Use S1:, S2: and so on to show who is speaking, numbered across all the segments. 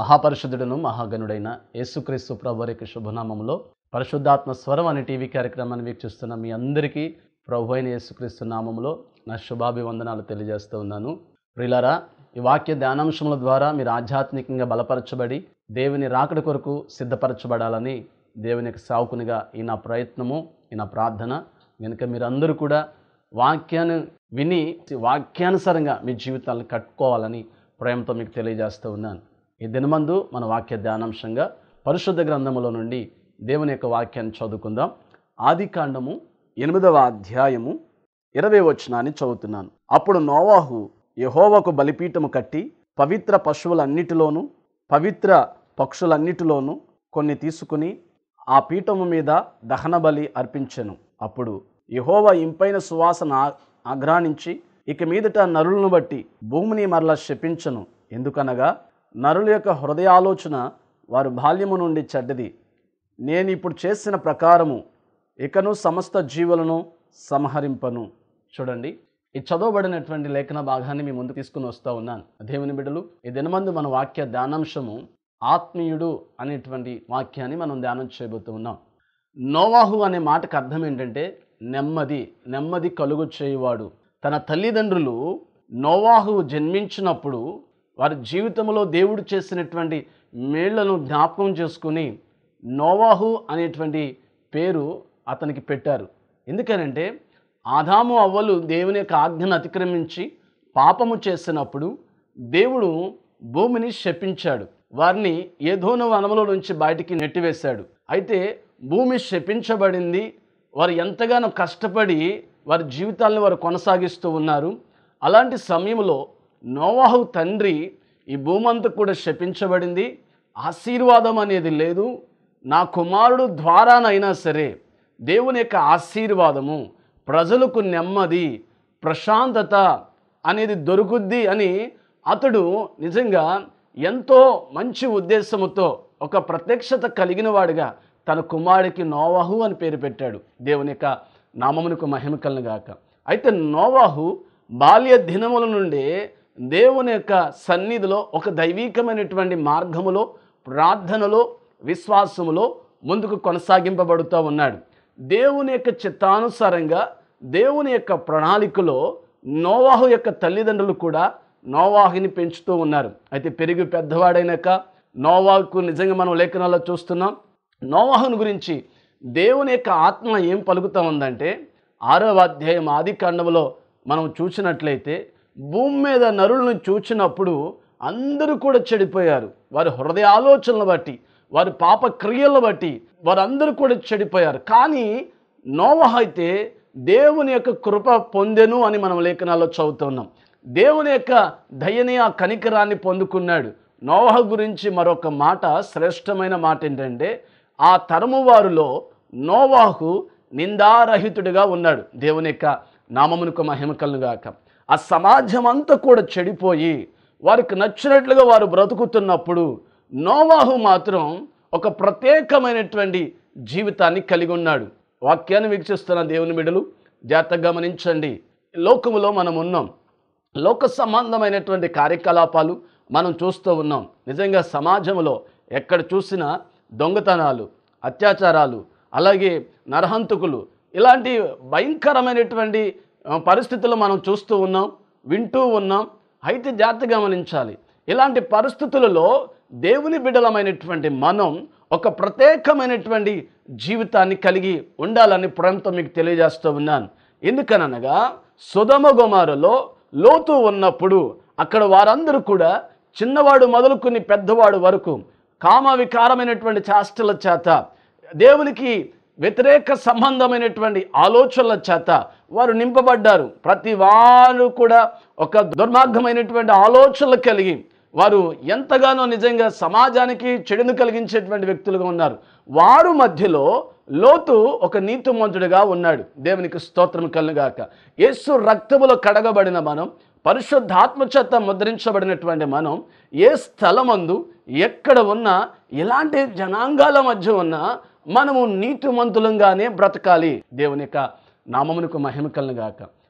S1: మహాపరిశుద్ధుడును మహాగణుడైన యేసుక్రీస్తు ప్రభువారికి శుభనామములో పరిశుద్ధాత్మ స్వరం అనే టీవీ కార్యక్రమాన్ని వీక్షిస్తున్న మీ అందరికీ ప్రభు అయిన యేసుక్రీస్తు నామములో నా శుభాభివందనాలు తెలియజేస్తూ ఉన్నాను ప్రిలారా ఈ వాక్య ధ్యానాంశముల ద్వారా మీరు ఆధ్యాత్మికంగా బలపరచబడి దేవుని రాకడ కొరకు సిద్ధపరచబడాలని దేవుని యొక్క సావుకునిగా ఈ నా ప్రయత్నము ఈ నా ప్రార్థన కనుక మీరందరూ కూడా వాక్యాన్ని విని వాక్యానుసారంగా మీ జీవితాలను కట్టుకోవాలని ప్రేమతో మీకు తెలియజేస్తూ ఉన్నాను ఈ దినమందు మన వాక్య ధ్యానాంశంగా పరిశుద్ధ గ్రంథములో నుండి దేవుని యొక్క వాక్యాన్ని చదువుకుందాం ఆది కాండము ఎనిమిదవ అధ్యాయము ఇరవై వచనాన్ని చదువుతున్నాను అప్పుడు నోవాహు యహోవకు బలిపీఠము కట్టి పవిత్ర పశువులన్నిటిలోనూ పవిత్ర పక్షులన్నిటిలోనూ కొన్ని తీసుకుని ఆ పీఠము మీద దహన బలి అర్పించెను అప్పుడు యహోవ ఇంపైన సువాసన ఆ- ఆఘ్రానించి ఇక మీదట నరులను బట్టి భూమిని మరలా శపించను ఎందుకనగా నరుల యొక్క హృదయాలోచన వారు బాల్యము నుండి చెడ్డది నేను ఇప్పుడు చేసిన ప్రకారము ఇకను సమస్త జీవులను సంహరింపను చూడండి ఈ చదవబడినటువంటి లేఖన భాగాన్ని మీ ముందు తీసుకుని వస్తూ ఉన్నాను దేవుని బిడ్డలు ఈ దినమందు మన వాక్య ధ్యానాంశము ఆత్మీయుడు అనేటువంటి వాక్యాన్ని మనం ధ్యానం చేయబోతూ ఉన్నాం నోవాహు అనే మాటకు అర్థం ఏంటంటే నెమ్మది నెమ్మది కలుగు చేయువాడు తన తల్లిదండ్రులు నోవాహు జన్మించినప్పుడు వారి జీవితంలో దేవుడు చేసినటువంటి మేళ్లను జ్ఞాపకం చేసుకుని నోవాహు అనేటువంటి పేరు అతనికి పెట్టారు ఎందుకనంటే ఆదాము అవ్వలు దేవుని యొక్క ఆజ్ఞను అతిక్రమించి పాపము చేసినప్పుడు దేవుడు భూమిని శపించాడు వారిని ఏదోన వనములో నుంచి బయటికి నెట్టివేశాడు అయితే భూమి శపించబడింది వారు ఎంతగానో కష్టపడి వారి జీవితాలను వారు కొనసాగిస్తూ ఉన్నారు అలాంటి సమయంలో నోవాహు తండ్రి ఈ భూమి అంతా కూడా శపించబడింది ఆశీర్వాదం అనేది లేదు నా కుమారుడు ద్వారానైనా సరే దేవుని యొక్క ఆశీర్వాదము ప్రజలకు నెమ్మది ప్రశాంతత అనేది దొరుకుద్ది అని అతడు నిజంగా ఎంతో మంచి ఉద్దేశముతో ఒక ప్రత్యక్షత కలిగిన వాడిగా తన కుమారుడికి నోవాహు అని పేరు పెట్టాడు దేవుని యొక్క నామమునకు మహిమ కలను గాక అయితే నోవాహు బాల్య దినముల నుండే దేవుని యొక్క సన్నిధిలో ఒక దైవీకమైనటువంటి మార్గములో ప్రార్థనలో విశ్వాసములో ముందుకు కొనసాగింపబడుతూ ఉన్నాడు దేవుని యొక్క చిత్తానుసారంగా దేవుని యొక్క ప్రణాళికలో నోవాహు యొక్క తల్లిదండ్రులు కూడా నోవాహుని పెంచుతూ ఉన్నారు అయితే పెరిగి పెద్దవాడైనాక నోవాహుకు నిజంగా మనం లేఖనాల్లో చూస్తున్నాం నోవాహుని గురించి దేవుని యొక్క ఆత్మ ఏం పలుకుతా ఉందంటే ఆరవ అధ్యాయం ఆది కాండములో మనం చూసినట్లయితే భూమి మీద నరులను చూచినప్పుడు అందరూ కూడా చెడిపోయారు వారి హృదయ ఆలోచనలు బట్టి వారి పాప క్రియలను బట్టి వారందరూ కూడా చెడిపోయారు కానీ నోవహ అయితే దేవుని యొక్క కృప పొందెను అని మనం లేఖనాల్లో చదువుతున్నాం దేవుని యొక్క దయని ఆ కనికరాన్ని పొందుకున్నాడు నోవహ గురించి మరొక మాట శ్రేష్టమైన మాట ఏంటంటే ఆ తరము వారిలో నోవాహు నిందారహితుడిగా ఉన్నాడు దేవుని యొక్క నామమునకు మహిమ కలుగాక ఆ సమాజం అంతా కూడా చెడిపోయి వారికి నచ్చినట్లుగా వారు బ్రతుకుతున్నప్పుడు నోవాహు మాత్రం ఒక ప్రత్యేకమైనటువంటి జీవితాన్ని కలిగి ఉన్నాడు వాక్యాన్ని వీక్షిస్తున్న దేవుని బిడలు జాగ్రత్తగా గమనించండి లోకములో మనం ఉన్నాం లోక సంబంధమైనటువంటి కార్యకలాపాలు మనం చూస్తూ ఉన్నాం నిజంగా సమాజంలో ఎక్కడ చూసినా దొంగతనాలు అత్యాచారాలు అలాగే నరహంతకులు ఇలాంటి భయంకరమైనటువంటి ఆ, పరిస్థితులు మనం చూస్తూ ఉన్నాం వింటూ ఉన్నాం అయితే జాగ్రత్త గమనించాలి ఇలాంటి పరిస్థితులలో దేవుని బిడ్డలమైనటువంటి మనం ఒక ప్రత్యేకమైనటువంటి జీవితాన్ని కలిగి ఉండాలని ప్రేమతో మీకు తెలియజేస్తూ ఉన్నాను ఎందుకనగా సుధమ గుమారులో లోతు ఉన్నప్పుడు అక్కడ వారందరూ కూడా చిన్నవాడు మొదలుకొని పెద్దవాడు వరకు కామ వికారమైనటువంటి చేష్టల చేత దేవునికి వ్యతిరేక సంబంధమైనటువంటి ఆలోచనల చేత వారు నింపబడ్డారు ప్రతి వారు కూడా ఒక దుర్మార్గమైనటువంటి ఆలోచనలు కలిగి వారు ఎంతగానో నిజంగా సమాజానికి చెడును కలిగించేటువంటి వ్యక్తులుగా ఉన్నారు వారు మధ్యలో లోతు ఒక నీతిమంతుడిగా ఉన్నాడు దేవునికి స్తోత్రం కలుగాక యేసు రక్తములో కడగబడిన మనం పరిశుద్ధాత్మ చేత ముద్రించబడినటువంటి మనం ఏ స్థలమందు ఎక్కడ ఉన్నా ఎలాంటి జనాంగాల మధ్య ఉన్నా మనము నీతిమంతులంగానే బ్రతకాలి దేవుని యొక్క నామమునకు మహిమ కలుగాక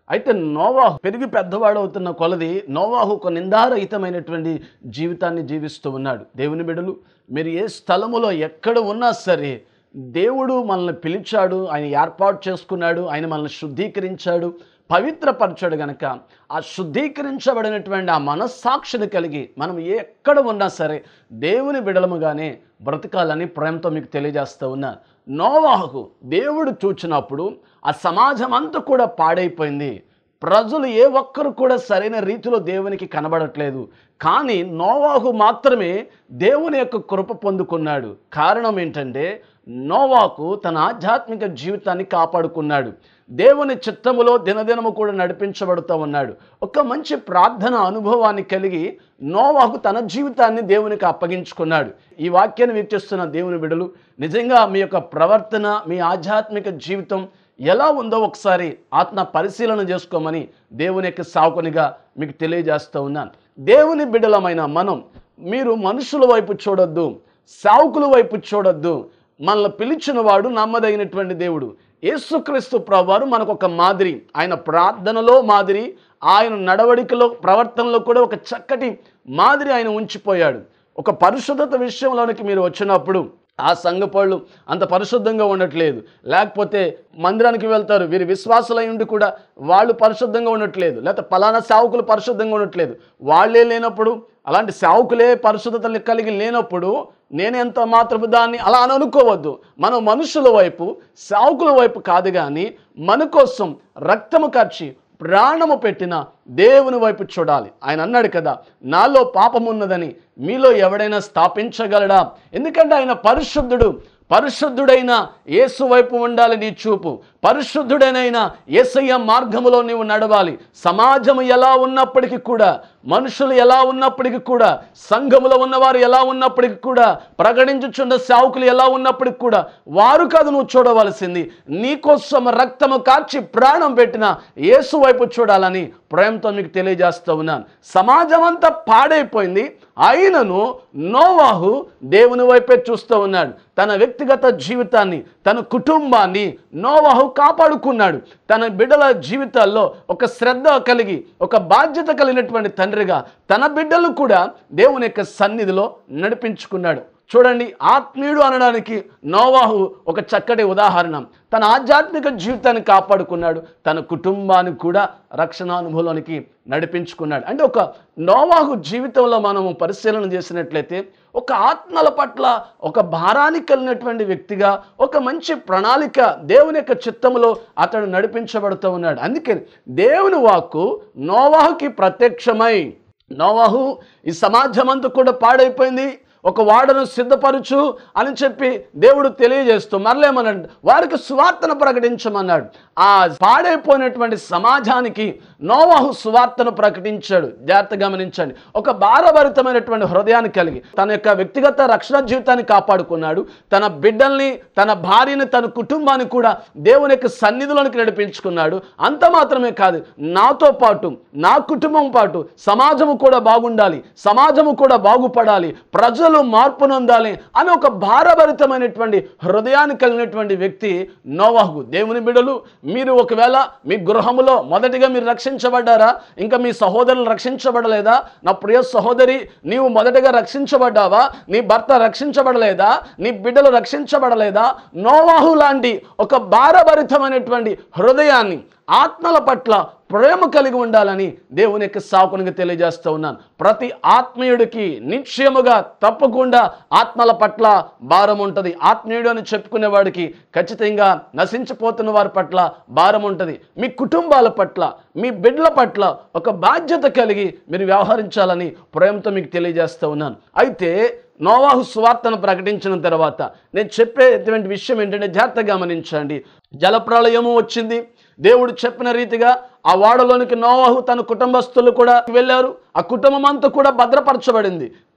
S1: అయితే నోవాహు పెరిగి పెద్దవాడు అవుతున్న కొలది నోవాహు ఒక నిందారహితమైనటువంటి జీవితాన్ని జీవిస్తూ ఉన్నాడు దేవుని బిడలు మీరు ఏ స్థలములో ఎక్కడ ఉన్నా సరే దేవుడు మనల్ని పిలిచాడు ఆయన ఏర్పాటు చేసుకున్నాడు ఆయన మనల్ని శుద్ధీకరించాడు పవిత్రపరచాడు గనక ఆ శుద్ధీకరించబడినటువంటి ఆ మనస్సాక్షిని కలిగి మనం ఎక్కడ ఉన్నా సరే దేవుని బిడలముగానే బ్రతకాలని ప్రేమతో మీకు తెలియజేస్తూ ఉన్నాను నోవాహుకు దేవుడు చూచినప్పుడు ఆ సమాజం అంతా కూడా పాడైపోయింది ప్రజలు ఏ ఒక్కరు కూడా సరైన రీతిలో దేవునికి కనబడట్లేదు కానీ నోవాహు మాత్రమే దేవుని యొక్క కృప పొందుకున్నాడు కారణం ఏంటంటే నోవాకు తన ఆధ్యాత్మిక జీవితాన్ని కాపాడుకున్నాడు దేవుని చిత్తములో దినదినము కూడా నడిపించబడుతూ ఉన్నాడు ఒక మంచి ప్రార్థన అనుభవాన్ని కలిగి నోవాకు తన జీవితాన్ని దేవునికి అప్పగించుకున్నాడు ఈ వాక్యాన్ని వీక్షిస్తున్న దేవుని బిడలు నిజంగా మీ యొక్క ప్రవర్తన మీ ఆధ్యాత్మిక జీవితం ఎలా ఉందో ఒకసారి ఆత్మ పరిశీలన చేసుకోమని దేవుని యొక్క సాకునిగా మీకు తెలియజేస్తూ ఉన్నాను దేవుని బిడ్డలమైన మనం మీరు మనుషుల వైపు చూడొద్దు సావుకుల వైపు చూడొద్దు మనల్ని పిలిచిన వాడు నమ్మదగినటువంటి దేవుడు యేసుక్రీస్తు ప్రభువారు మనకు ఒక మాదిరి ఆయన ప్రార్థనలో మాదిరి ఆయన నడవడికలో ప్రవర్తనలో కూడా ఒక చక్కటి మాదిరి ఆయన ఉంచిపోయాడు ఒక పరిశుద్ధత విషయంలోనికి మీరు వచ్చినప్పుడు ఆ సంఘపళ్ళు అంత పరిశుద్ధంగా ఉండట్లేదు లేకపోతే మందిరానికి వెళ్తారు వీరి విశ్వాసులై ఉండి కూడా వాళ్ళు పరిశుద్ధంగా ఉండట్లేదు లేకపోతే పలానా సేవకులు పరిశుద్ధంగా ఉండట్లేదు వాళ్ళే లేనప్పుడు అలాంటి సేవకులే పరిశుద్ధతలు కలిగి లేనప్పుడు నేను ఎంత మాత్రము దాన్ని అలా అని అనుకోవద్దు మనం మనుషుల వైపు సేవకుల వైపు కాదు కానీ మన కోసం రక్తము ఖర్చి ప్రాణము పెట్టిన దేవుని వైపు చూడాలి ఆయన అన్నాడు కదా నాలో పాపమున్నదని మీలో ఎవడైనా స్థాపించగలడా ఎందుకంటే ఆయన పరిశుద్ధుడు పరిశుద్ధుడైన యేసు వైపు ఉండాలి నీ చూపు పరిశుద్ధుడైన యేసయ్య మార్గములో నీవు నడవాలి సమాజం ఎలా ఉన్నప్పటికీ కూడా మనుషులు ఎలా ఉన్నప్పటికీ కూడా సంఘములో ఉన్నవారు ఎలా ఉన్నప్పటికీ కూడా ప్రకటించుచున్న సేవకులు ఎలా ఉన్నప్పటికీ కూడా వారు కాదు నువ్వు చూడవలసింది నీకోసం రక్తము కార్చి ప్రాణం పెట్టిన యేసు వైపు చూడాలని ప్రేమతో మీకు తెలియజేస్తూ ఉన్నాను సమాజం అంతా పాడైపోయింది అయినను నోవాహు దేవుని వైపే చూస్తూ ఉన్నాడు తన వ్యక్తిగత జీవితాన్ని తన కుటుంబాన్ని నోవాహు కాపాడుకున్నాడు తన బిడ్డల జీవితాల్లో ఒక శ్రద్ధ కలిగి ఒక బాధ్యత కలిగినటువంటి తండ్రిగా తన బిడ్డలు కూడా దేవుని యొక్క సన్నిధిలో నడిపించుకున్నాడు చూడండి ఆత్మీయుడు అనడానికి నోవాహు ఒక చక్కటి ఉదాహరణ తన ఆధ్యాత్మిక జీవితాన్ని కాపాడుకున్నాడు తన కుటుంబాన్ని కూడా రక్షణ అనుభవంలోనికి నడిపించుకున్నాడు అంటే ఒక నోవాహు జీవితంలో మనము పరిశీలన చేసినట్లయితే ఒక ఆత్మల పట్ల ఒక భారాన్ని కలిగినటువంటి వ్యక్తిగా ఒక మంచి ప్రణాళిక దేవుని యొక్క చిత్తములో అతడు నడిపించబడుతూ ఉన్నాడు అందుకే దేవుని వాక్కు నోవాహుకి ప్రత్యక్షమై నోవాహు ఈ సమాజం అంతా కూడా పాడైపోయింది ఒక వాడను సిద్ధపరచు అని చెప్పి దేవుడు తెలియజేస్తూ మరలేమన్నాడు వారికి సువార్తను ప్రకటించమన్నాడు ఆ పాడైపోయినటువంటి సమాజానికి నోవాహు సువార్తను ప్రకటించాడు జాగ్రత్త గమనించండి ఒక భారభరితమైనటువంటి హృదయాన్ని కలిగి తన యొక్క వ్యక్తిగత రక్షణ జీవితాన్ని కాపాడుకున్నాడు తన బిడ్డల్ని తన భార్యని తన కుటుంబాన్ని కూడా దేవుని యొక్క సన్నిధిలోనికి నడిపించుకున్నాడు అంత మాత్రమే కాదు నాతో పాటు నా కుటుంబం పాటు సమాజము కూడా బాగుండాలి సమాజము కూడా బాగుపడాలి ప్రజలు మార్పు నొందాలి అని ఒక భారభరితమైనటువంటి హృదయాన్ని కలిగినటువంటి వ్యక్తి నోవాహు దేవుని బిడలు మీరు ఒకవేళ మీ గృహములో మొదటిగా మీరు రక్షించబడ్డారా ఇంకా మీ సహోదరులు రక్షించబడలేదా నా ప్రియ సహోదరి నీవు మొదటగా రక్షించబడ్డావా నీ భర్త రక్షించబడలేదా నీ బిడ్డలు రక్షించబడలేదా నోవాహు లాంటి ఒక భారభరితమైనటువంటి హృదయాన్ని ఆత్మల పట్ల ప్రేమ కలిగి ఉండాలని దేవుని యొక్క సాకునిగా తెలియజేస్తూ ఉన్నాను ప్రతి ఆత్మీయుడికి నిశ్చయముగా తప్పకుండా ఆత్మల పట్ల భారం ఉంటుంది ఆత్మీయుడు అని చెప్పుకునే వాడికి ఖచ్చితంగా నశించిపోతున్న వారి పట్ల భారం ఉంటుంది మీ కుటుంబాల పట్ల మీ బిడ్డల పట్ల ఒక బాధ్యత కలిగి మీరు వ్యవహరించాలని ప్రేమతో మీకు తెలియజేస్తూ ఉన్నాను అయితే నోవాహు సువార్తను ప్రకటించిన తర్వాత నేను చెప్పేటువంటి విషయం ఏంటంటే జాగ్రత్తగా గమనించండి జలప్రళయము వచ్చింది దేవుడు చెప్పిన రీతిగా ఆ వాడలోనికి నోవాహు తన కుటుంబస్తులు కూడా వెళ్ళారు ఆ కుటుంబం అంతా కూడా భద్రపరచబడింది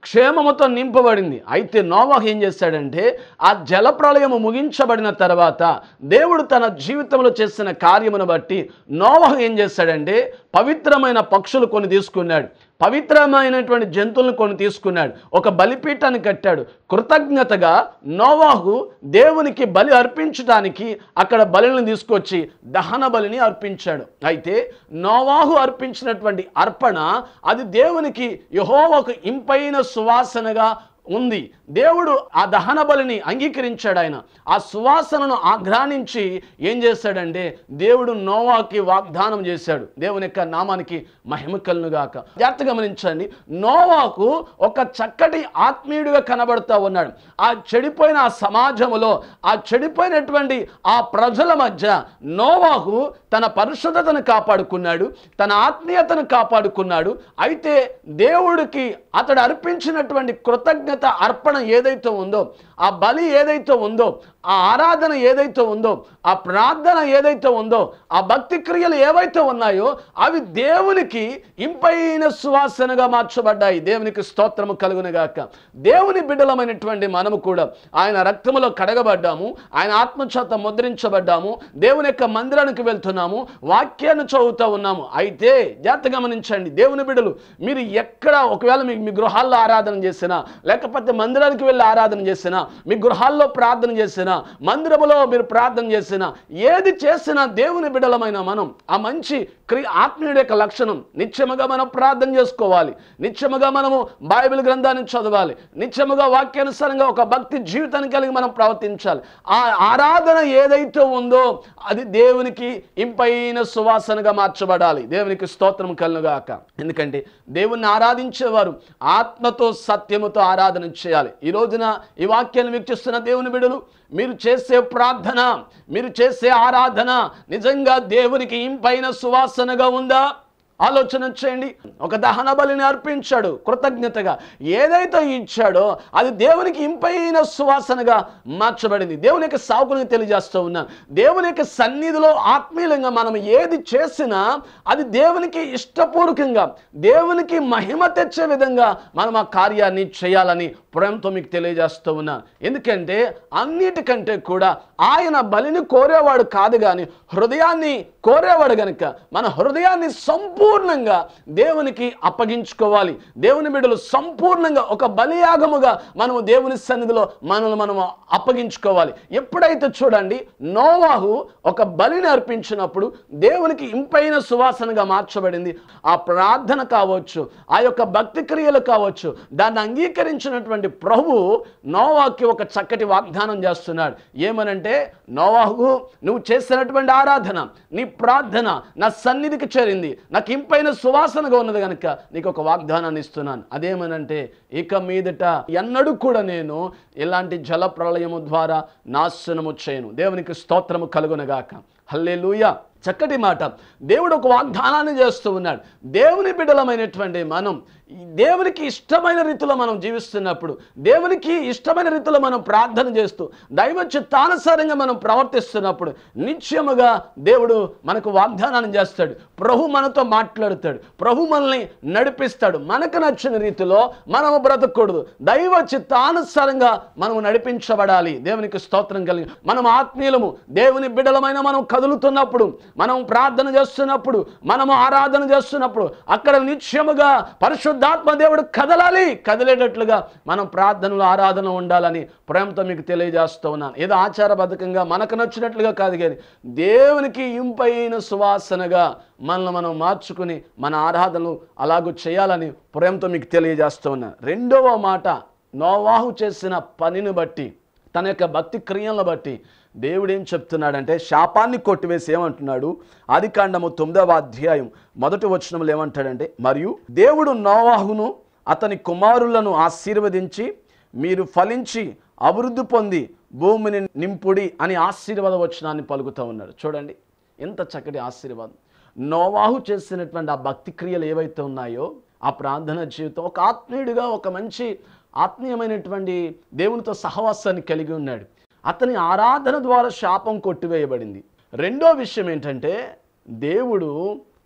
S1: క్షేమముతో నింపబడింది అయితే నోవాహు ఏం చేశాడంటే ఆ జలప్రళయము ముగించబడిన తర్వాత దేవుడు తన జీవితంలో చేసిన కార్యమును బట్టి నోవాహు ఏం చేశాడంటే పవిత్రమైన పక్షులు కొన్ని తీసుకున్నాడు పవిత్రమైనటువంటి జంతువులను కొన్ని తీసుకున్నాడు ఒక బలిపీఠాన్ని కట్టాడు కృతజ్ఞతగా నోవాహు దేవునికి బలి అర్పించడానికి అక్కడ బలిని తీసుకొచ్చి దహన బలిని అర్పించాడు అయితే నోవాహు అర్పించినటువంటి అర్పణ అది దేవునికి యహోవకు ఇంపైన సువాసనగా ఉంది దేవుడు ఆ దహన బలిని అంగీకరించాడు ఆయన ఆ సువాసనను ఆఘ్రానించి ఏం చేశాడంటే దేవుడు నోవాకి వాగ్దానం చేశాడు దేవుని యొక్క నామానికి మహిమ కలునుగాక జాగ్రత్త గమనించండి నోవాకు ఒక చక్కటి ఆత్మీయుడిగా కనబడుతూ ఉన్నాడు ఆ చెడిపోయిన ఆ సమాజములో ఆ చెడిపోయినటువంటి ఆ ప్రజల మధ్య నోవాహు తన పరిశుద్ధతను కాపాడుకున్నాడు తన ఆత్మీయతను కాపాడుకున్నాడు అయితే దేవుడికి అతడు అర్పించినటువంటి కృతజ్ఞత అర్పణ ఏదైతే ఉందో ఆ బలి ఏదైతే ఉందో ఆ ఆరాధన ఏదైతే ఉందో ఆ ప్రార్థన ఏదైతే ఉందో ఆ భక్తి క్రియలు ఏవైతే ఉన్నాయో అవి దేవునికి ఇంపైన సువాసనగా మార్చబడ్డాయి దేవునికి స్తోత్రము కలుగునుగాక దేవుని బిడ్డలమైనటువంటి మనము కూడా ఆయన రక్తములో కడగబడ్డాము ఆయన ఆత్మచేత ముద్రించబడ్డాము దేవుని యొక్క మందిరానికి వెళ్తున్నాము వాక్యాన్ని చదువుతూ ఉన్నాము అయితే జాగ్రత్త గమనించండి దేవుని బిడ్డలు మీరు ఎక్కడ ఒకవేళ మీ మీ గృహాల్లో ఆరాధన చేసినా లేకపోతే మందిరానికి వెళ్ళి ఆరాధన చేసినా మీ గృహాల్లో ప్రార్థన చేసినా మందిరములో మీరు ప్రార్థన చేసినా ఏది చేసినా దేవుని బిడ్డలమైన మనం ఆ మంచి క్రియ ఆత్మీయుడి యొక్క లక్షణం నిత్యముగా మనం ప్రార్థన చేసుకోవాలి నిత్యముగా మనము బైబిల్ గ్రంథాన్ని చదవాలి నిత్యముగా వాక్యానుసారంగా ఒక భక్తి జీవితాన్ని కలిగి మనం ప్రవర్తించాలి ఆ ఆరాధన ఏదైతే ఉందో అది దేవునికి ఇంపైన సువాసనగా మార్చబడాలి దేవునికి స్తోత్రం కలుగాక ఎందుకంటే దేవుణ్ణి ఆరాధించేవారు ఆత్మతో సత్యముతో ఆరాధన చేయాలి ఈ రోజున ఈ వాక్యాన్ని వీక్షిస్తున్న దేవుని బిడలు మీరు చేసే ప్రార్థన మీరు చేసే ఆరాధన నిజంగా దేవునికి ఇంపైన సువాసనగా ఉందా ఆలోచన చేయండి ఒక దహన బలిని అర్పించాడు కృతజ్ఞతగా ఏదైతే ఇచ్చాడో అది దేవునికి ఇంపైన సువాసనగా మార్చబడింది దేవుని యొక్క సాకుని తెలియజేస్తూ ఉన్నాను దేవుని యొక్క సన్నిధిలో ఆత్మీయంగా మనం ఏది చేసినా అది దేవునికి ఇష్టపూర్వకంగా దేవునికి మహిమ తెచ్చే విధంగా మనం ఆ కార్యాన్ని చేయాలని ప్రేమతో మీకు తెలియజేస్తూ ఉన్నాను ఎందుకంటే అన్నిటికంటే కూడా ఆయన బలిని కోరేవాడు కాదు కానీ హృదయాన్ని కోరేవాడు గనుక మన హృదయాన్ని సంపూర్ణంగా దేవునికి అప్పగించుకోవాలి దేవుని బిడ్డలు సంపూర్ణంగా ఒక బలియాగముగా మనము దేవుని సన్నిధిలో మనల్ని మనము అప్పగించుకోవాలి ఎప్పుడైతే చూడండి నోవాహు ఒక బలిని అర్పించినప్పుడు దేవునికి ఇంపైన సువాసనగా మార్చబడింది ఆ ప్రార్థన కావచ్చు ఆ యొక్క భక్తి క్రియలు కావచ్చు దాన్ని అంగీకరించినటువంటి ప్రభు నోవాకి ఒక చక్కటి వాగ్దానం చేస్తున్నాడు ఏమనంటే నోవాహు నువ్వు చేసినటువంటి ఆరాధన నీ ప్రార్థన నా సన్నిధికి చేరింది నాకు ఇంపైన సువాసనగా ఉన్నది కనుక నీకు ఒక వాగ్దానాన్ని ఇస్తున్నాను అదేమనంటే ఇక మీదట ఎన్నడూ కూడా నేను ఇలాంటి జల ప్రళయము ద్వారా నాశనము చేయను దేవునికి స్తోత్రము కలుగునగాక హల్లెలూయా చక్కటి మాట దేవుడు ఒక వాగ్దానాన్ని చేస్తూ ఉన్నాడు దేవుని బిడ్డలమైనటువంటి మనం ఈ దేవునికి ఇష్టమైన రీతిలో మనం జీవిస్తున్నప్పుడు దేవునికి ఇష్టమైన రీతిలో మనం ప్రార్థన చేస్తూ దైవ చిత్తానుసారంగా మనం ప్రవర్తిస్తున్నప్పుడు నిశ్చయముగా దేవుడు మనకు వాగ్దానాన్ని చేస్తాడు ప్రభు మనతో మాట్లాడుతాడు ప్రభు మనల్ని నడిపిస్తాడు మనకు నచ్చిన రీతిలో మనము బ్రతకూడదు దైవ చిత్తానుసారంగా మనము నడిపించబడాలి దేవునికి స్తోత్రం కలిగి మనం ఆత్మీయులము దేవుని బిడ్డలమైన మనం కదులుతున్నప్పుడు మనం ప్రార్థన చేస్తున్నప్పుడు మనము ఆరాధన చేస్తున్నప్పుడు అక్కడ నిత్యముగా పరిశుద్ధాత్మ దేవుడు కదలాలి కదిలేటట్లుగా మనం ప్రార్థనలు ఆరాధన ఉండాలని ప్రేమతో మీకు తెలియజేస్తూ ఉన్నాను ఏదో ఆచారబద్ధకంగా మనకు నచ్చినట్లుగా కాదు కానీ దేవునికి ఇంపైన సువాసనగా మనల్ని మనం మార్చుకుని మన ఆరాధనలు అలాగూ చేయాలని ప్రేమతో మీకు తెలియజేస్తూ ఉన్నాను రెండవ మాట నోవాహు చేసిన పనిని బట్టి తన యొక్క భక్తి క్రియలను బట్టి దేవుడు ఏం చెప్తున్నాడంటే శాపాన్ని కొట్టివేసి ఏమంటున్నాడు ఆది కాండము తొమ్మిదవ అధ్యాయం మొదటి వచనంలో ఏమంటాడంటే మరియు దేవుడు నోవాహును అతని కుమారులను ఆశీర్వదించి మీరు ఫలించి అభివృద్ధి పొంది భూమిని నింపుడి అని ఆశీర్వాద వచనాన్ని పలుకుతూ ఉన్నాడు చూడండి ఎంత చక్కటి ఆశీర్వాదం నోవాహు చేసినటువంటి ఆ భక్తి క్రియలు ఏవైతే ఉన్నాయో ఆ ప్రార్థన జీవితం ఒక ఆత్మీయుడిగా ఒక మంచి ఆత్మీయమైనటువంటి దేవునితో సహవాసాన్ని కలిగి ఉన్నాడు అతని ఆరాధన ద్వారా శాపం కొట్టివేయబడింది రెండో విషయం ఏంటంటే దేవుడు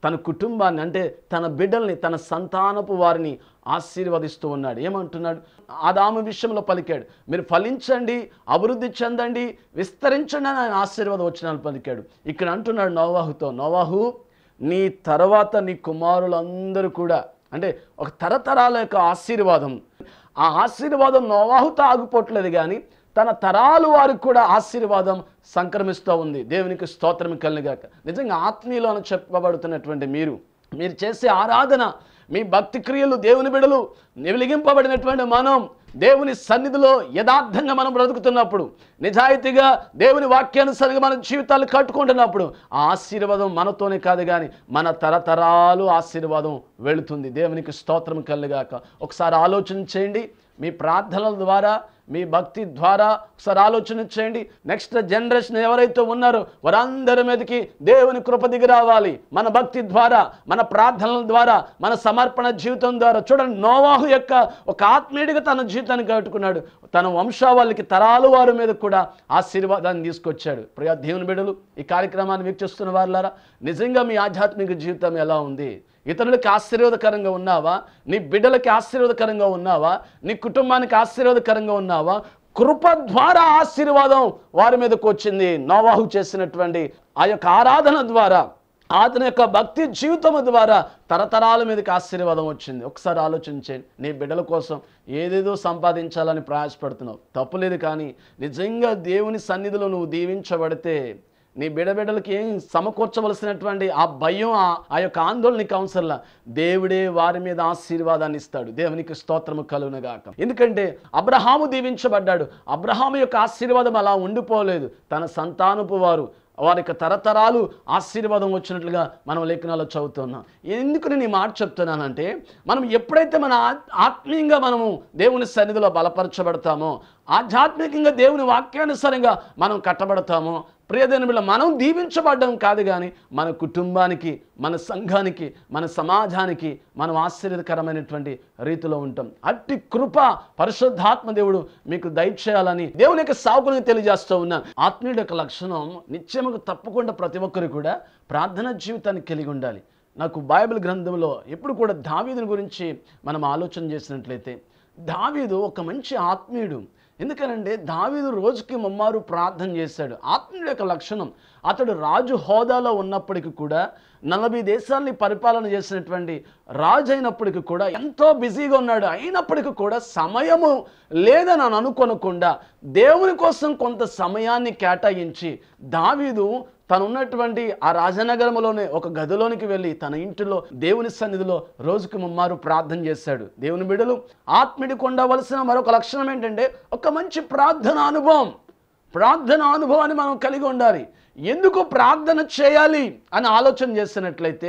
S1: తన కుటుంబాన్ని అంటే తన బిడ్డల్ని తన సంతానపు వారిని ఆశీర్వదిస్తూ ఉన్నాడు ఏమంటున్నాడు ఆదాము విషయంలో పలికాడు మీరు ఫలించండి అభివృద్ధి చెందండి విస్తరించండి అని ఆయన ఆశీర్వాద వచనాలు పలికాడు ఇక్కడ అంటున్నాడు నోవాహుతో నోవాహు నీ తర్వాత నీ కుమారులందరూ కూడా అంటే ఒక తరతరాల యొక్క ఆశీర్వాదం ఆ ఆశీర్వాదం నోవాహుతో ఆగిపోవట్లేదు కానీ తన తరాలు వారికి కూడా ఆశీర్వాదం సంక్రమిస్తూ ఉంది దేవునికి స్తోత్రం కలిగాక నిజంగా ఆత్మీయులు అని చెప్పబడుతున్నటువంటి మీరు మీరు చేసే ఆరాధన మీ భక్తి క్రియలు దేవుని బిడలు వెలిగింపబడినటువంటి మనం దేవుని సన్నిధిలో యథార్థంగా మనం బ్రతుకుతున్నప్పుడు నిజాయితీగా దేవుని వాక్యానుసారంగా మన జీవితాలు కట్టుకుంటున్నప్పుడు ఆ ఆశీర్వాదం మనతోనే కాదు కానీ మన తరతరాలు ఆశీర్వాదం వెళుతుంది దేవునికి స్తోత్రం కలుగాక ఒకసారి ఆలోచన చేయండి మీ ప్రార్థనల ద్వారా మీ భక్తి ద్వారా ఒకసారి ఆలోచన చేయండి నెక్స్ట్ జనరేషన్ ఎవరైతే ఉన్నారో వారందరి మీదకి దేవుని కృప దిగి రావాలి మన భక్తి ద్వారా మన ప్రార్థనల ద్వారా మన సమర్పణ జీవితం ద్వారా చూడండి నోవాహు యొక్క ఒక ఆత్మీయుడిగా తన జీవితాన్ని కట్టుకున్నాడు తన వంశావళికి తరాలు వారి మీద కూడా ఆశీర్వాదాన్ని తీసుకొచ్చాడు ప్రియా దేవుని బిడ్డలు ఈ కార్యక్రమాన్ని వీక్షిస్తున్న వారులారా నిజంగా మీ ఆధ్యాత్మిక జీవితం ఎలా ఉంది ఇతరులకి ఆశీర్వాదకరంగా ఉన్నావా నీ బిడ్డలకి ఆశీర్వాదకరంగా ఉన్నావా నీ కుటుంబానికి ఆశీర్వాదకరంగా ఉన్నావా కృప ద్వారా ఆశీర్వాదం వారి మీదకు వచ్చింది నోవాహు చేసినటువంటి ఆ యొక్క ఆరాధన ద్వారా అతని యొక్క భక్తి జీవితం ద్వారా తరతరాల మీదకి ఆశీర్వాదం వచ్చింది ఒకసారి ఆలోచించండి నీ బిడ్డల కోసం ఏదేదో సంపాదించాలని ప్రయాసపడుతున్నావు తప్పులేదు కానీ నిజంగా దేవుని సన్నిధిలో నువ్వు దీవించబడితే నీ బిడబిడలకి ఏం సమకూర్చవలసినటువంటి ఆ భయం ఆ- ఆ యొక్క ఆందోళన నీకు అవసరంలా దేవుడే వారి మీద ఆశీర్వాదాన్ని ఇస్తాడు దేవునికి స్తోత్రము కలుగునగాక ఎందుకంటే అబ్రహాము దీవించబడ్డాడు అబ్రహాము యొక్క ఆశీర్వాదం అలా ఉండిపోలేదు తన సంతానపు వారు వారి యొక్క తరతరాలు ఆశీర్వాదం వచ్చినట్లుగా మనం లేఖనాల్లో చదువుతున్నాం ఎందుకు నేను ఈ మాట చెప్తున్నానంటే మనం ఎప్పుడైతే మన ఆ- ఆత్మీయంగా మనము దేవుని సన్నిధిలో బలపరచబడతామో ఆధ్యాత్మికంగా దేవుని వాక్యానుసారంగా మనం కట్టబడతామో ప్రియదేని బిడ్డ మనం దీవించబడ్డం కాదు కానీ మన కుటుంబానికి మన సంఘానికి మన సమాజానికి మనం ఆశ్చర్యకరమైనటువంటి రీతిలో ఉంటాం అట్టి కృప పరిశుద్ధాత్మ దేవుడు మీకు దయచేయాలని దేవుని యొక్క సాగుని తెలియజేస్తూ ఉన్నాను ఆత్మీయుడి యొక్క లక్షణం నిత్యముగా తప్పకుండా ప్రతి ఒక్కరు కూడా ప్రార్థన జీవితాన్ని కలిగి ఉండాలి నాకు బైబిల్ గ్రంథంలో ఎప్పుడు కూడా దావీదుని గురించి మనం ఆలోచన చేసినట్లయితే దావీదు ఒక మంచి ఆత్మీయుడు ఎందుకనంటే దావీదు రోజుకి ముమ్మారు ప్రార్థన చేశాడు ఆత్మీయుడు యొక్క లక్షణం అతడు రాజు హోదాలో ఉన్నప్పటికీ కూడా నలభై దేశాల్ని పరిపాలన చేసినటువంటి రాజు అయినప్పటికీ కూడా ఎంతో బిజీగా ఉన్నాడు అయినప్పటికీ కూడా సమయము లేదని అని అనుకోనకుండా దేవుని కోసం కొంత సమయాన్ని కేటాయించి దావీదు తను ఉన్నటువంటి ఆ రాజనగరంలోనే ఒక గదిలోనికి వెళ్ళి తన ఇంటిలో దేవుని సన్నిధిలో రోజుకి ముమ్మారు ప్రార్థన చేశాడు దేవుని బిడలు ఆత్మీయుడికి ఉండవలసిన మరొక లక్షణం ఏంటంటే ఒక మంచి ప్రార్థన అనుభవం ప్రార్థన అనుభవాన్ని మనం కలిగి ఉండాలి ఎందుకు ప్రార్థన చేయాలి అని ఆలోచన చేసినట్లయితే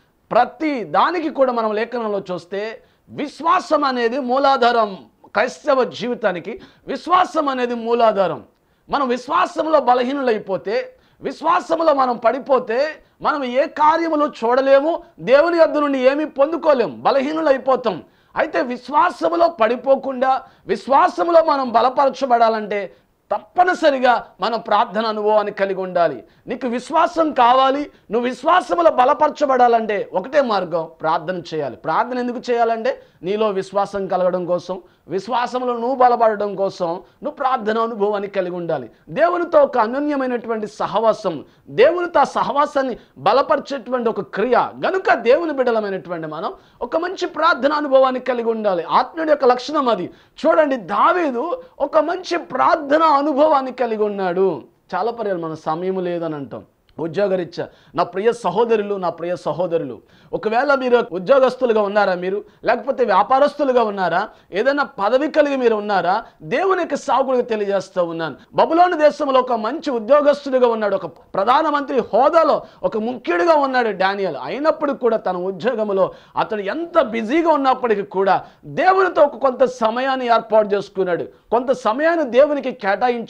S1: ప్రతి దానికి కూడా మనం లేఖనంలో చూస్తే విశ్వాసం అనేది మూలాధారం క్రైస్తవ జీవితానికి విశ్వాసం అనేది మూలాధారం మనం విశ్వాసంలో బలహీనులైపోతే విశ్వాసంలో మనం పడిపోతే మనం ఏ కార్యములు చూడలేము దేవుని యొద్ద నుండి ఏమీ పొందుకోలేము బలహీనులైపోతాం అయితే విశ్వాసములో పడిపోకుండా విశ్వాసములో మనం బలపరచబడాలంటే తప్పనిసరిగా మనం ప్రార్థన అనుభవాన్ని కలిగి ఉండాలి నీకు విశ్వాసం కావాలి నువ్వు విశ్వాసములో బలపరచబడాలంటే ఒకటే మార్గం ప్రార్థన చేయాలి ప్రార్థన ఎందుకు చేయాలంటే నీలో విశ్వాసం కలగడం కోసం విశ్వాసంలో నువ్వు బలపడడం కోసం నువ్వు ప్రార్థన అనుభవాన్ని కలిగి ఉండాలి దేవునితో ఒక అనన్యమైనటువంటి సహవాసం దేవునితో ఆ సహవాసాన్ని బలపరిచేటువంటి ఒక క్రియ గనుక దేవుని బిడ్డలమైనటువంటి మనం ఒక మంచి ప్రార్థన అనుభవాన్ని కలిగి ఉండాలి ఆత్మీయుడి యొక్క లక్షణం అది చూడండి దావీదు ఒక మంచి ప్రార్థన అనుభవాన్ని కలిగి ఉన్నాడు చాలా పర్యాలు మన సమయం లేదని అంటాం ఉద్యోగరీత్యా నా ప్రియ సహోదరులు నా ప్రియ సహోదరులు ఒకవేళ మీరు ఉద్యోగస్తులుగా ఉన్నారా మీరు లేకపోతే వ్యాపారస్తులుగా ఉన్నారా ఏదైనా పదవి కలిగి మీరు ఉన్నారా దేవుని యొక్క సాగుడిగా తెలియజేస్తూ ఉన్నాను బబులోని దేశంలో ఒక మంచి ఉద్యోగస్తుడిగా ఉన్నాడు ఒక ప్రధానమంత్రి హోదాలో ఒక ముఖ్యుడిగా ఉన్నాడు డానియల్ అయినప్పటికీ కూడా తన ఉద్యోగంలో అతడు ఎంత బిజీగా ఉన్నప్పటికీ కూడా దేవునితో ఒక కొంత సమయాన్ని ఏర్పాటు చేసుకున్నాడు కొంత సమయాన్ని దేవునికి కేటాయించాడు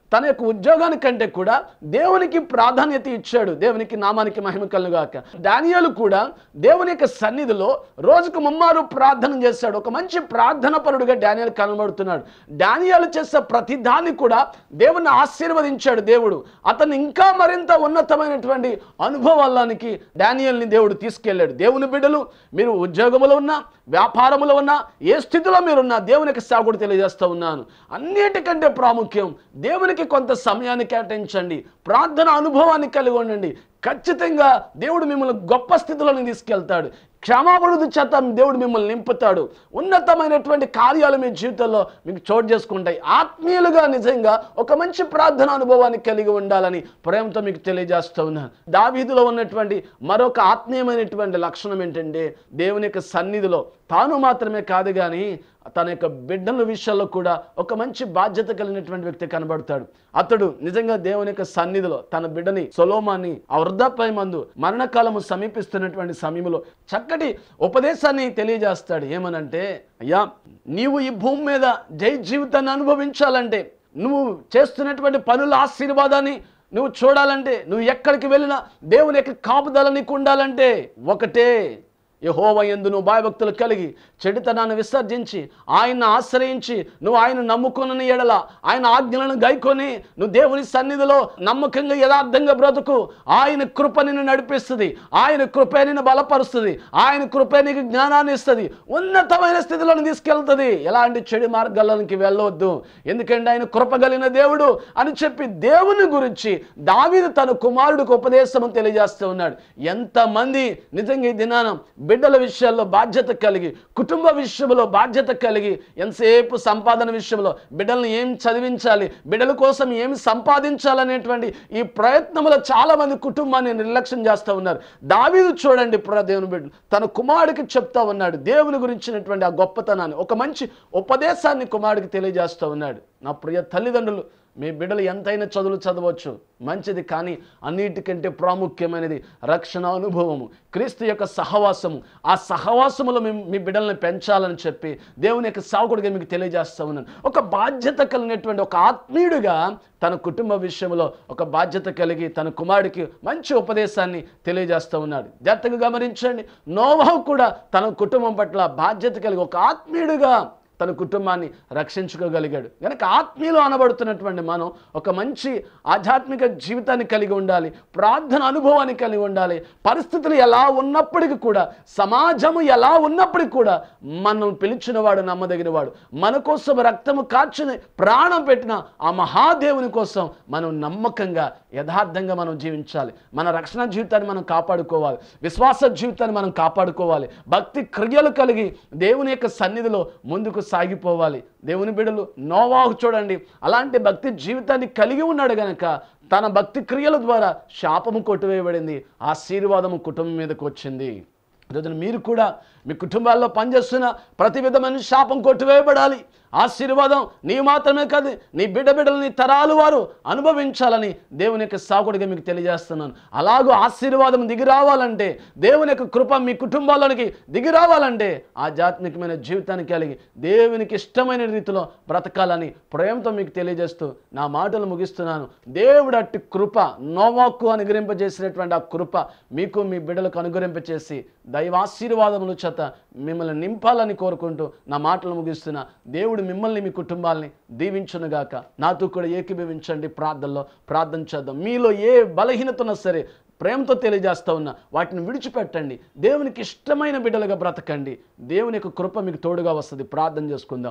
S1: తన యొక్క ఉద్యోగాని కంటే కూడా దేవునికి ప్రాధాన్యత ఇచ్చాడు దేవునికి నామానికి మహిమ కలుగాక డానియలు కూడా దేవుని యొక్క సన్నిధిలో రోజుకు ముమ్మారు ప్రార్థన చేశాడు ఒక మంచి ప్రార్థన పరుడుగా డానియల్ కనబడుతున్నాడు డానియలు చేసే ప్రతి దాన్ని కూడా దేవుని ఆశీర్వదించాడు దేవుడు అతను ఇంకా మరింత ఉన్నతమైనటువంటి అనుభవాలకి డానియల్ని దేవుడు తీసుకెళ్ళాడు దేవుని బిడ్డలు మీరు ఉద్యోగంలో ఉన్నా వ్యాపారంలో ఉన్నా ఏ స్థితిలో మీరున్నా దేవునికి సాగుడు తెలియజేస్తూ ఉన్నాను అన్నిటికంటే ప్రాముఖ్యం దేవునికి కొంత సమయాన్ని కేటాయించండి ప్రార్థన అనుభవాన్ని కలిగి ఉండండి ఖచ్చితంగా దేవుడు మిమ్మల్ని గొప్ప స్థితిలోకి తీసుకెళ్తాడు క్షమాపణ చేత దేవుడు మిమ్మల్ని నింపుతాడు ఉన్నతమైనటువంటి కార్యాలు మీ జీవితంలో మీకు చోటు చేసుకుంటాయి ఆత్మీయులుగా నిజంగా ఒక మంచి ప్రార్థన అనుభవాన్ని కలిగి ఉండాలని ప్రేమతో మీకు తెలియజేస్తూ ఉన్నాను దావీదులో ఉన్నటువంటి మరొక ఆత్మీయమైనటువంటి లక్షణం ఏంటంటే దేవుని యొక్క సన్నిధిలో తాను మాత్రమే కాదు కానీ తన యొక్క బిడ్డల విషయాల్లో కూడా ఒక మంచి బాధ్యత కలిగినటువంటి వ్యక్తి కనబడతాడు అతడు నిజంగా దేవుని యొక్క సన్నిధిలో తన బిడ్డని సొలోమాన్ని ఆ వృద్ధాప్య మందు మరణకాలము సమీపిస్తున్నటువంటి సమయంలో చక్కటి ఉపదేశాన్ని తెలియజేస్తాడు ఏమనంటే అయ్యా నీవు ఈ భూమి మీద జై జీవితాన్ని అనుభవించాలంటే నువ్వు చేస్తున్నటువంటి పనుల ఆశీర్వాదాన్ని నువ్వు చూడాలంటే నువ్వు ఎక్కడికి వెళ్ళినా దేవుని యొక్క కాపుదల నీకు ఉండాలంటే ఒకటే యహోవ ఎందు నువ్వు భయభక్తులు కలిగి చెడుతనాన్ని విసర్జించి ఆయన్ని ఆశ్రయించి నువ్వు ఆయన నమ్ముకున్న ఎడల ఆయన ఆజ్ఞలను గైకొని నువ్వు దేవుని సన్నిధిలో నమ్మకంగా యథార్థంగా బ్రతుకు ఆయన కృప నిన్ను నడిపిస్తుంది ఆయన కృపే నిన్ను బలపరుస్తుంది ఆయన కృపే నీకు జ్ఞానాన్ని ఇస్తుంది ఉన్నతమైన స్థితిలోని తీసుకెళ్తుంది ఎలాంటి చెడు మార్గాల్లోనికి వెళ్ళవద్దు ఎందుకంటే ఆయన కృప కలిగిన దేవుడు అని చెప్పి దేవుని గురించి దావీదు తన కుమారుడికి ఉపదేశం తెలియజేస్తూ ఉన్నాడు ఎంతమంది నిజంగా ఈ దినానం బిడ్డల విషయాల్లో బాధ్యత కలిగి కుటుంబ విషయంలో బాధ్యత కలిగి ఎంతసేపు సంపాదన విషయంలో బిడ్డలను ఏం చదివించాలి బిడ్డల కోసం ఏం సంపాదించాలనేటువంటి ఈ ప్రయత్నంలో చాలా మంది కుటుంబాన్ని నిర్లక్ష్యం చేస్తూ ఉన్నారు దావీదు చూడండి ప్ర దేవుని బిడ్డ తన కుమారుడికి చెప్తా ఉన్నాడు దేవుని గురించినటువంటి ఆ గొప్పతనాన్ని ఒక మంచి ఉపదేశాన్ని కుమారుడికి తెలియజేస్తూ ఉన్నాడు నా ప్రియ తల్లిదండ్రులు మీ బిడ్డలు ఎంతైనా చదువులు చదవచ్చు మంచిది కానీ అన్నిటికంటే ప్రాముఖ్యమైనది రక్షణ అనుభవము క్రీస్తు యొక్క సహవాసము ఆ సహవాసములో మీ మీ బిడ్డల్ని పెంచాలని చెప్పి దేవుని యొక్క సావుకుడిగా మీకు తెలియజేస్తా ఉన్నాను ఒక బాధ్యత కలిగినటువంటి ఒక ఆత్మీయుడిగా తన కుటుంబ విషయంలో ఒక బాధ్యత కలిగి తన కుమారుడికి మంచి ఉపదేశాన్ని తెలియజేస్తూ ఉన్నాడు జాగ్రత్తగా గమనించండి నోవాహు కూడా తన కుటుంబం పట్ల బాధ్యత కలిగి ఒక ఆత్మీయుడిగా తన కుటుంబాన్ని రక్షించుకోగలిగాడు కనుక ఆత్మీయులు అనబడుతున్నటువంటి మనం ఒక మంచి ఆధ్యాత్మిక జీవితాన్ని కలిగి ఉండాలి ప్రార్థన అనుభవాన్ని కలిగి ఉండాలి పరిస్థితులు ఎలా ఉన్నప్పటికీ కూడా సమాజము ఎలా ఉన్నప్పటికీ కూడా మనం పిలిచినవాడు నమ్మదగినవాడు మన కోసం రక్తము కార్చిన ప్రాణం పెట్టిన ఆ మహాదేవుని కోసం మనం నమ్మకంగా యథార్థంగా మనం జీవించాలి మన రక్షణ జీవితాన్ని మనం కాపాడుకోవాలి విశ్వాస జీవితాన్ని మనం కాపాడుకోవాలి భక్తి క్రియలు కలిగి దేవుని యొక్క సన్నిధిలో ముందుకు సాగిపోవాలి దేవుని బిడ్డలు నోవాహు చూడండి అలాంటి భక్తి జీవితాన్ని కలిగి ఉన్నాడు గనక తన భక్తి క్రియల ద్వారా శాపము కొట్టివేయబడింది ఆశీర్వాదము కుటుంబం మీదకు వచ్చింది ఈరోజున మీరు కూడా మీ కుటుంబాల్లో పనిచేస్తున్న ప్రతి విధమైన శాపం కొట్టివేయబడాలి ఆశీర్వాదం నీ మాత్రమే కాదు నీ బిడ్డ బిడ్డలు నీ తరాలు వారు అనుభవించాలని దేవుని యొక్క సాకుడిగా మీకు తెలియజేస్తున్నాను అలాగూ ఆశీర్వాదం దిగి రావాలంటే దేవుని యొక్క కృప మీ కుటుంబాల్లోనికి దిగి రావాలంటే ఆధ్యాత్మికమైన జీవితాన్ని కలిగి దేవునికి ఇష్టమైన రీతిలో బ్రతకాలని ప్రేమతో మీకు తెలియజేస్తూ నా మాటలు ముగిస్తున్నాను దేవుడు అట్టి కృప నోవాకు అనుగ్రహింపజేసినటువంటి ఆ కృప మీకు మీ బిడ్డలకు అనుగ్రహింపచేసి దైవాశీర్వాదముల చేత మిమ్మల్ని నింపాలని కోరుకుంటూ నా మాటలు ముగిస్తున్నా దేవుడు మిమ్మల్ని మీ కుటుంబాల్ని దీవించునుగాక నాతో కూడా ఏకీభవించండి ప్రార్థనలో ప్రార్థన చేద్దాం మీలో ఏ బలహీనత ఉన్నా సరే ప్రేమతో తెలియజేస్తా ఉన్నా వాటిని విడిచిపెట్టండి దేవునికి ఇష్టమైన బిడ్డలుగా బ్రతకండి దేవుని యొక్క కృప మీకు తోడుగా వస్తుంది ప్రార్థన చేసుకుందాం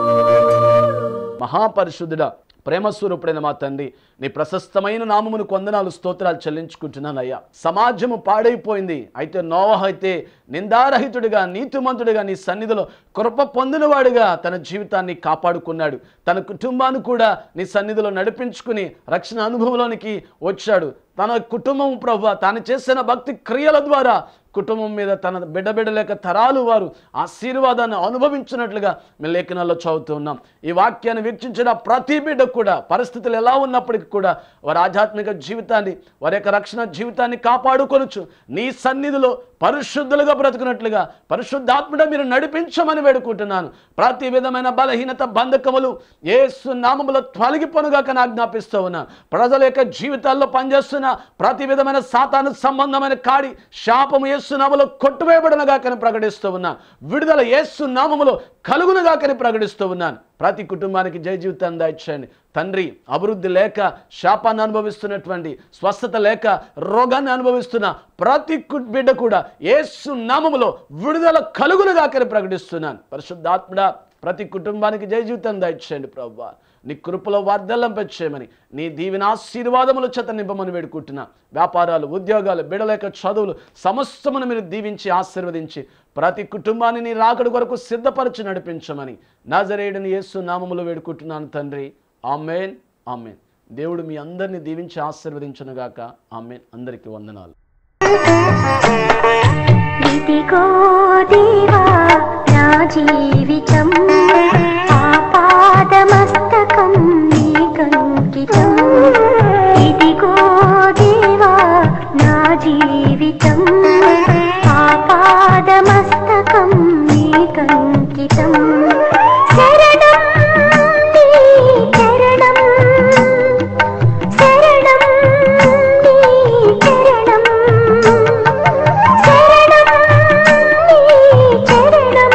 S1: మహాపరిశుద్ధుడా ప్రేమస్వరూపుడైన మా తండ్రి నీ ప్రశస్తమైన నామమును కొందనాలు స్తోత్రాలు చెల్లించుకుంటున్నానయ్యా సమాజము పాడైపోయింది అయితే నోవహ అయితే నిందారహితుడిగా నీతిమంతుడిగా నీ సన్నిధిలో కృప పొందినవాడిగా తన జీవితాన్ని కాపాడుకున్నాడు తన కుటుంబాన్ని కూడా నీ సన్నిధిలో నడిపించుకుని రక్షణ అనుభవంలోనికి వచ్చాడు తన కుటుంబం ప్రభు తాను చేసిన భక్తి క్రియల ద్వారా కుటుంబం మీద తన బిడ్డ బిడ్డలేక తరాలు వారు ఆశీర్వాదాన్ని అనుభవించినట్లుగా మేము లేఖనాల్లో చదువుతున్నాం ఈ వాక్యాన్ని వీక్షించిన ప్రతి బిడ్డ కూడా పరిస్థితులు ఎలా ఉన్నప్పటికీ కూడా వారి ఆధ్యాత్మిక జీవితాన్ని వారి యొక్క రక్షణ జీవితాన్ని కాపాడుకొనొచ్చు నీ సన్నిధిలో పరిశుద్ధులుగా బ్రతుకున్నట్లుగా పరిశుద్ధాత్మడ మీరు నడిపించమని వేడుకుంటున్నాను ప్రతి విధమైన బలహీనత బంధకములు ఏసు నామములో తొలగిపోనుగాక నా ఆజ్ఞాపిస్తూ ఉన్నాను ప్రజల యొక్క జీవితాల్లో పనిచేస్తున్న ప్రతి విధమైన సాతాను సంబంధమైన కాడి శాపము ఏసు నామములో కొట్టువేయబడినగాకని ప్రకటిస్తూ ఉన్నాను విడుదల ఏసు నామములో కలుగునుగాకని ప్రకటిస్తూ ఉన్నాను ప్రతి కుటుంబానికి జయ జీవితాన్ని దయచేయండి తండ్రి అభివృద్ధి లేక శాపాన్ని అనుభవిస్తున్నటువంటి స్వస్థత లేక రోగాన్ని అనుభవిస్తున్న ప్రతి కు- బిడ్డ కూడా ఏసు నామములో విడుదల కలుగునుగాకని ప్రకటిస్తున్నాను పరిశుద్ధాత్ముడా ప్రతి కుటుంబానికి జయ జీవితం దయచేయండి ప్రభు నీ కృపలో వార్ధల్లం పెంచేయమని నీ దీవెన ఆశీర్వాదములు చేత నింపమని వేడుకుంటున్నా వ్యాపారాలు ఉద్యోగాలు బిడలేక చదువులు సమస్తమును మీరు దీవించి ఆశీర్వదించి ప్రతి కుటుంబాన్ని నీ రాకడి కొరకు సిద్ధపరచి నడిపించమని నాజరేయుడిని యేసు నామములో వేడుకుంటున్నాను తండ్రి ఆమెన్ ఆమెన్ దేవుడు మీ అందరినీ దీవించి ఆశీర్వదించునుగాక ఆమెన్ అందరికీ వందనాలు
S2: ఇదిగో దేవా నా జీవితం ఆపాదమస్తకం నీకంకితం ఇదిగో దేవా నా జీవితం ఆపాదమస్తకం నీకంకితం శరణం నీ చరణం శరణం నీ చరణం శరణం నీ చరణం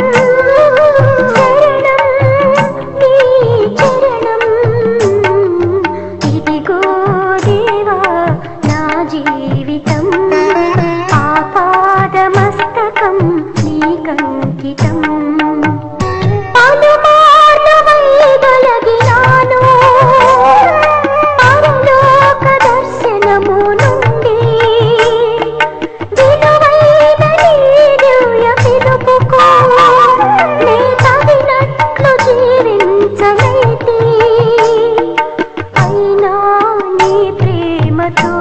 S2: శరణం నీ చరణం ఇదిగో దేవా నా జీవితం ఆపాదమస్తకం నీకంకితం అనుమానమై తొలగినాను పరలోక దర్శనము నుండి విలువైన నీ దివ్య పిలుపుకు నే తగినట్లు జీవించలేటి అయినా నీ ప్రేమతో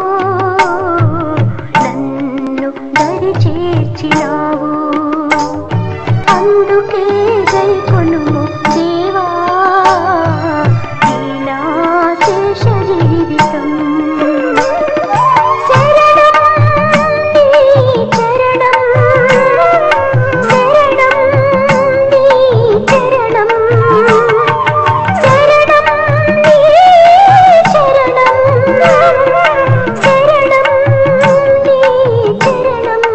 S2: నన్ను దరి చేర్చినావు అందుకే గైకొనుము దేవా నీలా శేష జీవితం శరణం నీ చరణం శరణం నీ చరణం శరణం నీ చరణం శరణం నీ చరణం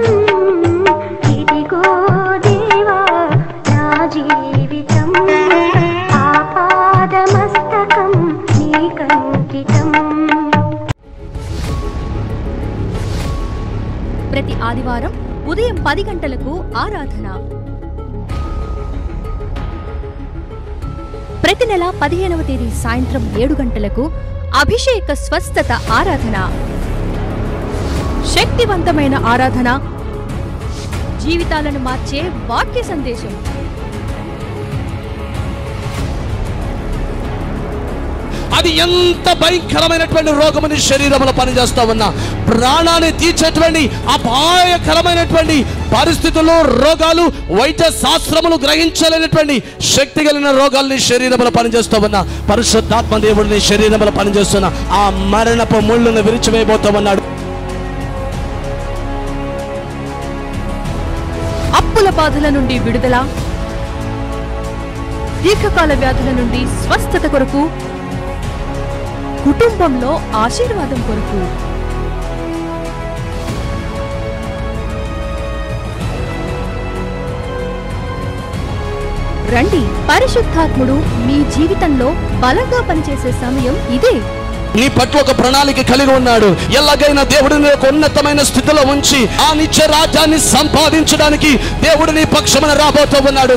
S2: ఇదిగో దేవా నా జీవితం ఆపాదమస్తకం నీకంకితం
S3: ప్రతి ఆదివారం ఉదయం పది గంటలకు ఆరాధన ప్రతి నెల పదిహేనవ తేదీ సాయంత్రం ఏడు గంటలకు అభిషేక స్వస్థత ఆరాధన శక్తివంతమైన ఆరాధన జీవితాలను మార్చే వాక్య సందేశం
S4: అది ఎంత భయంకరమైనటువంటి రోగమని శరీరంలో పనిచేస్తా ఉన్నా ప్రాణాన్ని తీర్చేటువంటి అపాయకరమైనటువంటి పరిస్థితుల్లో రోగాలు వైద్య శాస్త్రములు గ్రహించలేనటువంటి శక్తి కలిగిన రోగాల్ని శరీరంలో పనిచేస్తూ ఉన్నా పరిశుద్ధాత్మ దేవుడిని శరీరంలో పనిచేస్తున్న ఆ మరణపు ముళ్ళును విరిచివేయబోతూ ఉన్నాడు
S3: అప్పుల బాధల నుండి విడుదల దీర్ఘకాల వ్యాధుల నుండి స్వస్థత కొరకు కుటుంబంలో ఆశీర్వాదం కొరకు రండి పరిశుద్ధాత్ముడు మీ జీవితంలో బలంగా పనిచేసే సమయం ఇదే
S4: నీ పట్ల ఒక ప్రణాళిక కలిగి ఉన్నాడు ఎలాగైనా దేవుడిని ఒక ఉన్నతమైన స్థితిలో ఉంచి ఆ నిత్య రాజ్యాన్ని సంపాదించడానికి దేవుడు నీ పక్షమున రాబోతూ ఉన్నాడు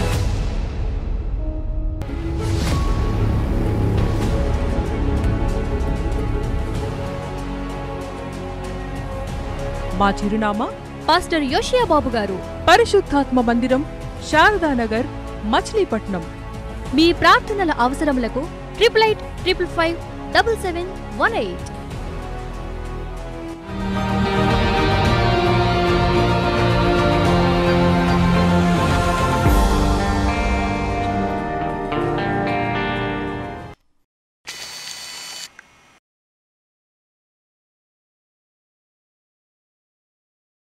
S5: మా చిరునామా
S3: పాస్టర్ యోషియా బాబు గారు
S5: పరిశుద్ధాత్మ మందిరం శారదానగర్ మచిలీపట్నం
S3: మీ ప్రార్థనల అవసరములకు triple eight triple five double seven one eight